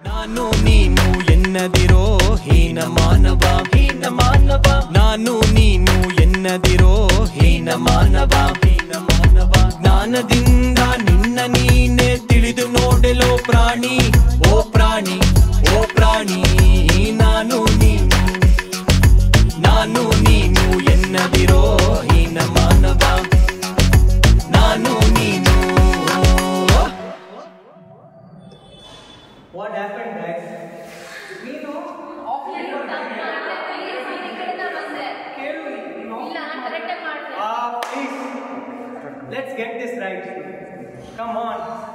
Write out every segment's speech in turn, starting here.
ನಾನು ನೀನು ಎನ್ನದಿರೋ ಹೀನ ಮಾನವ ಹೀನ ಮಾನವ ನಾನು ನೀನು ಎನ್ನದಿರೋ ಹೀನ ಮಾನವ ಹೀನ ಮಾನವ ಜ್ಞಾನದಿಂದ ನಿನ್ನ ನೀನೆ ತಿಳಿದು ನೋಡಲೋ ಪ್ರಾಣಿ ಓ ಪ್ರಾಣಿ ಓ ಪ್ರಾಣಿ ನಾನು ನೀನು ನಾನು ನೀನು ಎನ್ನದಿರೋ ಹೀನ ಮಾನವ ನಾನು ನೀನು What happened, guys? ನೀನು ಕೇಳು ನೀನು Ah, please. Let's get this right. Come on.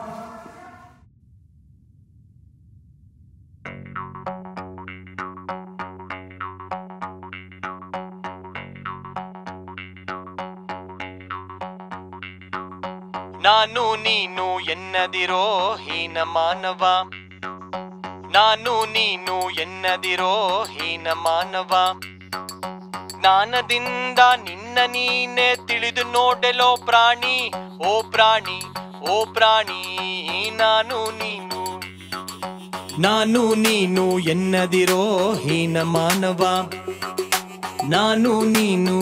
ನಾನು ನೀನು ಎನ್ನದಿರೋ ಹೀನ ಮಾನವ ನಾನು ನೀನು ಎನ್ನದಿರೋ ಹೀನ ಮಾನವ ಜ್ಞಾನದಿಂದ ನಿನ್ನ ನೀನೆ ತಿಳಿದು ನೋಡಲೋ ಪ್ರಾಣಿ ಓ ಪ್ರಾಣಿ ಓ ಪ್ರಾಣಿ ನಾನು ನೀನು ನಾನು ನೀನು ಎನ್ನದಿರೋ ಹೀನ ಮಾನವ ನಾನು ನೀನು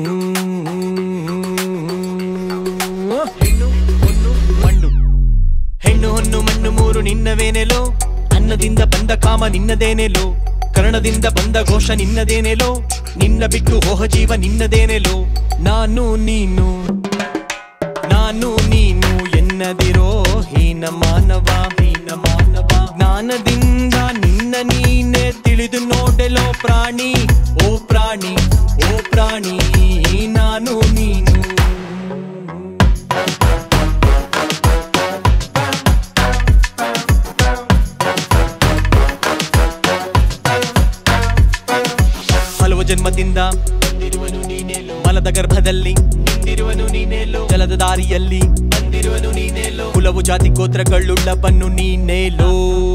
ಹೆಣ್ಣು ಹೊನ್ನು ಮಣ್ಣು ಹೆಣ್ಣು ಹೊನ್ನು ಮಣ್ಣು ಮೂರು ನಿನ್ನವೇನೆಲೋ ಅನ್ನದಿಂದ ಬಂದ ಕಾಮ ನಿನ್ನದೇನೆಲೋ ಕರ್ಣದಿಂದ ಬಂದ ಘೋಷ ನಿನ್ನದೇನೆಲೋ ನಿನ್ನ ಬಿಟ್ಟು ಹೋಹ ಜೀವ ನಿನ್ನದೇನೆಲೋ ನಾನು ನೀನು ನಾನು ನೀನು ಎನ್ನದಿರೋ ಹೀನ ಮಾನವ ಹೀನ ಮಾನವ ಜ್ಞಾನದಿಂದ ನಿನ್ನ ನೀನೆ ತಿಳಿದು ನೋಡಲೋ ಪ್ರಾಣಿ ಓ ಪ್ರಾಣಿ ಓ ಪ್ರಾಣಿ ನಾನು ನೀನು ಹಲವು ಜನ್ಮದಿಂದ ಬಂದಿರುವನು ನೀನೇಲೋ ಮಲದ ಗರ್ಭದಲ್ಲಿ ನಿಂದಿರುವನು ನೀನೇಲೋ ಜಲದ ದಾರಿಯಲ್ಲಿ ಬಂದಿರುವನು ನೀನೇಲೋ ಕುಲವು ಜಾತಿ ಗೋತ್ರಗಳುಳ್ಳವನು ನೀನೇಲೋ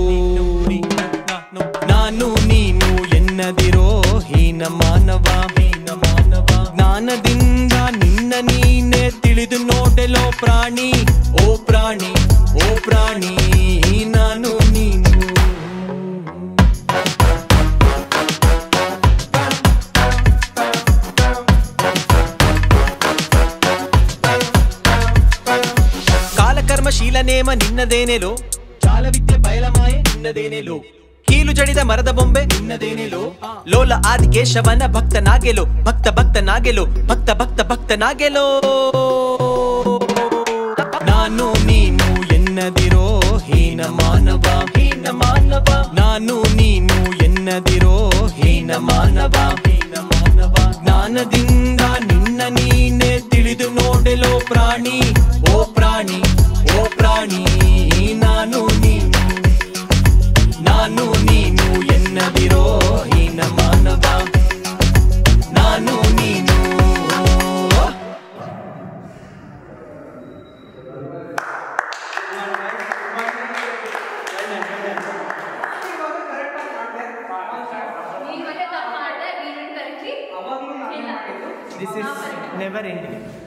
ನಾನು ನೀನು ಎನ್ನದಿರೋ ಹೀನ ಮಾನವ ಹೀನ ಮಾನವ ಜ್ಞಾನದಿಂದ ನಿನ್ನ ನೀನೆ ತಿಳಿದು ನೋಡಲೋ ಪ್ರಾಣಿ ಓ ಪ್ರಾಣಿ ಓ ಪ್ರಾಣಿ ನಾನು ನೀನು ಕಾಲಕರ್ಮಶೀಲ ನೇಮ ನಿನ್ನದೇನೆಲೋ ಚಾಲವಿದ್ಯೆ ಬಯಲಮಾಯೆ ನಿನ್ನದೇನೆಲೋ ಕೀಲು ಜಡಿದ ಮರದ ಬೊಂಬೆ ನಿನ್ನದೇನೆಲೋ ಲೋಲ ಆದಿಕೇಶವನ ಭಕ್ತನಾಗೆಲೋ ಭಕ್ತ ಭಕ್ತನಾಗೆಲೋ ಭಕ್ತ ಭಕ್ತ ಭಕ್ತನಾಗೆಲೋ ನಾನು ನೀನು ಎನ್ನದಿರೋ ಹೀನ ಮಾನವ ಹೀನ ಮಾನವ ನಾನು ನೀನು ಎನ್ನದಿರೋ ಹೀನ ಮಾನವ ಹೀನ ಮಾನವ ಜ್ಞಾನದಿಂದ ನಿನ್ನ ನೀನೆ ತಿಳಿದು ನೋಡಲೋ ಪ್ರಾಣಿ ಓ ಪ್ರಾಣಿ ಓ ಪ್ರಾಣಿ ನಾನು ನೀನು ನಾನು ನೀನು ಎನ್ನದಿರೋ ಹೀನ ಮಾನವ ನಾನು ನೀನು This is never ending.